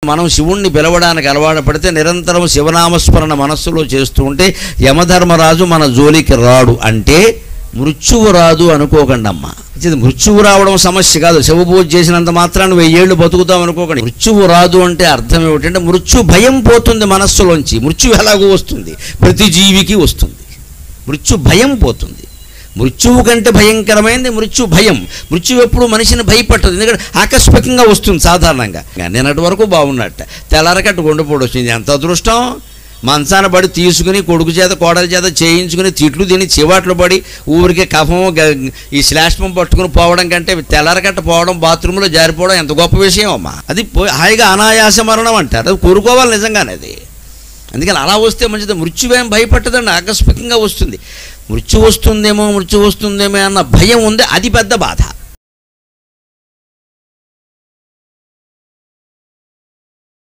మనం శివుణ్ణి పిలవడానికి అలవాటు పడితే నిరంతరం శివనామస్మరణ మనస్సులో చేస్తూ ఉంటే యమధర్మరాజు మన జోలికి రాడు అంటే మృత్యువు రాదు అనుకోకండి అమ్మ ఇది మృత్యువు రావడం సమస్య కాదు శివపూజ చేసినంత మాత్రాన్ని వెయ్యేళ్ళు బతుకుతాం అనుకోకండి మృత్యువు రాదు అంటే అర్థం ఏమిటంటే మృత్యు భయం పోతుంది మనస్సులోంచి మృత్యు ఎలాగో వస్తుంది ప్రతి జీవికి వస్తుంది మృత్యు భయం పోతుంది మృత్యువు కంటే భయంకరమైనది మృత్యు భయం మృత్యు ఎప్పుడు మనిషిని భయపట్టదు ఎందుకంటే ఆకస్మికంగా వస్తుంది సాధారణంగా నిన్నటి వరకు బాగున్నట్ట తెల్లారకట్టు గుండెపోటు వచ్చింది ఎంత అదృష్టం మంచాన పడి తీసుకుని కొడుకు చేత కోడల చేత చేయించుకుని తిట్లు తిని చివాట్లు పడి ఊరికే కఫము గ- ఈ శ్లాష్మం పట్టుకుని పోవడం కంటే తెల్లారకట్ట పోవడం బాత్రూంలో జారిపోవడం ఎంత గొప్ప విషయం అమ్మా అది పో- హాయిగా అనాయాస మరణం అంటారు అది కోరుకోవాలి నిజంగానే అది అందుకని అలా వస్తే మంచిది మృత్యువేం భయపట్టదండి ఆకస్మికంగా వస్తుంది మృత్యు వస్తుందేమో మృత్యు వస్తుందేమో అన్న భయం ఉంది అది పెద్ద బాధ